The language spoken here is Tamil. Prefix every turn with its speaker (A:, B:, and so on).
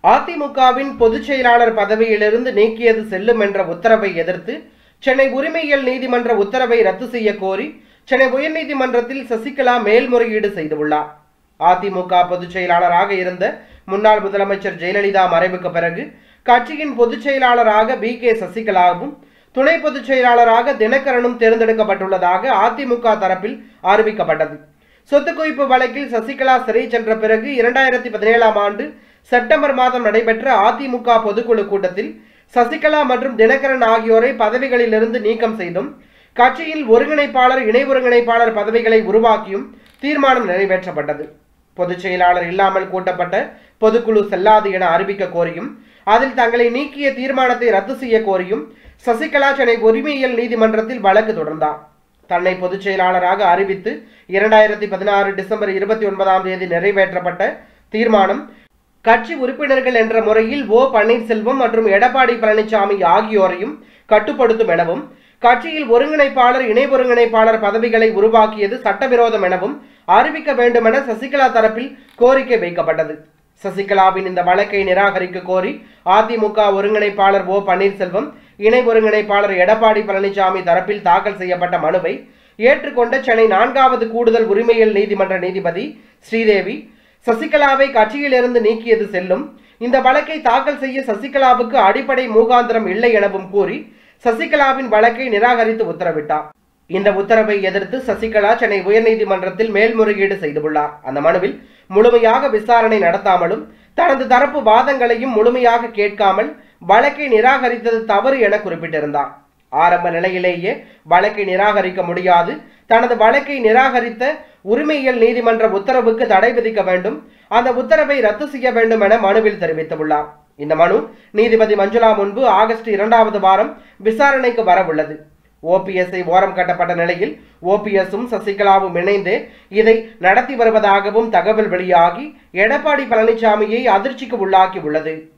A: அதிமுகவின் பொதுச் செயலாளர் பதவியிலிருந்து நீக்கியது செல்லும் என்ற உத்தரவை எதிர்த்து சென்னை உரிமையியல் நீதிமன்ற உத்தரவை ரத்து செய்ய கோரி சென்னை உயர்நீதிமன்றத்தில் சசிகலா மேல்முறையீடு செய்துள்ளார் அதிமுக பொதுச் செயலாளராக இருந்த முன்னாள் முதலமைச்சர் ஜெயலலிதா மறைவுக்கு பிறகு கட்சியின் பொதுச் செயலாளராக பி கே சசிகலாவும் துணை பொதுச் செயலாளராக தினகரனும் தேர்ந்தெடுக்கப்பட்டுள்ளதாக அதிமுக தரப்பில் அறிவிக்கப்பட்டது சொத்து குவிப்பு வழக்கில் சசிகலா சிறை சென்ற பிறகு இரண்டாயிரத்தி பதினேழாம் ஆண்டு செப்டம்பர் மாதம் நடைபெற்ற அதிமுக பொதுக்குழு கூட்டத்தில் சசிகலா மற்றும் தினகரன் ஆகியோரை பதவிகளிலிருந்து நீக்கம் செய்தும் கட்சியில் ஒருங்கிணைப்பாளர் இணை ஒருங்கிணைப்பாளர் பதவிகளை உருவாக்கியும் தீர்மானம் நிறைவேற்றப்பட்டது பொதுச் செயலாளர் இல்லாமல் கூட்டப்பட்ட பொதுக்குழு செல்லாது என அறிவிக்க கோரியும் அதில் தங்களை நீக்கிய தீர்மானத்தை ரத்து செய்ய கோரியும் சசிகலா சென்னை உரிமையியல் நீதிமன்றத்தில் வழக்கு தொடர்ந்தார் தன்னை பொதுச் செயலாளராக அறிவித்து இரண்டாயிரத்தி பதினாறு டிசம்பர் இருபத்தி ஒன்பதாம் தேதி நிறைவேற்றப்பட்ட தீர்மானம் கட்சி உறுப்பினர்கள் என்ற முறையில் ஓ பன்னீர்செல்வம் மற்றும் எடப்பாடி பழனிசாமி ஆகியோரையும் கட்டுப்படுத்தும் எனவும் கட்சியில் ஒருங்கிணைப்பாளர் இணை ஒருங்கிணைப்பாளர் பதவிகளை உருவாக்கியது சட்டவிரோதம் எனவும் அறிவிக்க வேண்டுமென சசிகலா தரப்பில் கோரிக்கை வைக்கப்பட்டது சசிகலாவின் இந்த வழக்கை நிராகரிக்க கோரி அதிமுக ஒருங்கிணைப்பாளர் ஓ பன்னீர்செல்வம் இணை ஒருங்கிணைப்பாளர் எடப்பாடி பழனிசாமி தரப்பில் தாக்கல் செய்யப்பட்ட மனுவை ஏற்றுக்கொண்ட சென்னை நான்காவது கூடுதல் உரிமையியல் நீதிமன்ற நீதிபதி ஸ்ரீதேவி சசிகலாவை கட்சியிலிருந்து நீக்கியது செல்லும் இந்த வழக்கை தாக்கல் செய்ய சசிகலாவுக்கு அடிப்படை மூகாந்திரம் இல்லை எனவும் கூறி சசிகலாவின் வழக்கை நிராகரித்து உத்தரவிட்டார் இந்த உத்தரவை எதிர்த்து சசிகலா சென்னை உயர்நீதிமன்றத்தில் மேல்முறையீடு செய்துள்ளார் அந்த மனுவில் முழுமையாக விசாரணை நடத்தாமலும் தனது தரப்பு வாதங்களையும் முழுமையாக கேட்காமல் வழக்கை நிராகரித்தது தவறு என குறிப்பிட்டிருந்தார் ஆரம்ப நிலையிலேயே வழக்கை நிராகரிக்க முடியாது தனது வழக்கை நிராகரித்த உரிமையியல் நீதிமன்ற உத்தரவுக்கு தடை விதிக்க வேண்டும் அந்த உத்தரவை ரத்து செய்ய வேண்டும் என மனுவில் தெரிவித்துள்ளார் இந்த மனு நீதிபதி மஞ்சுளா முன்பு ஆகஸ்ட் இரண்டாவது வாரம் விசாரணைக்கு வரவுள்ளது ஓபிஎஸ்ஐ ஓரம் கட்டப்பட்ட நிலையில் ஓபிஎஸும் சசிகலாவும் இணைந்து இதை நடத்தி வருவதாகவும் தகவல் வெளியாகி எடப்பாடி பழனிசாமியை அதிர்ச்சிக்கு உள்ளாக்கி உள்ளது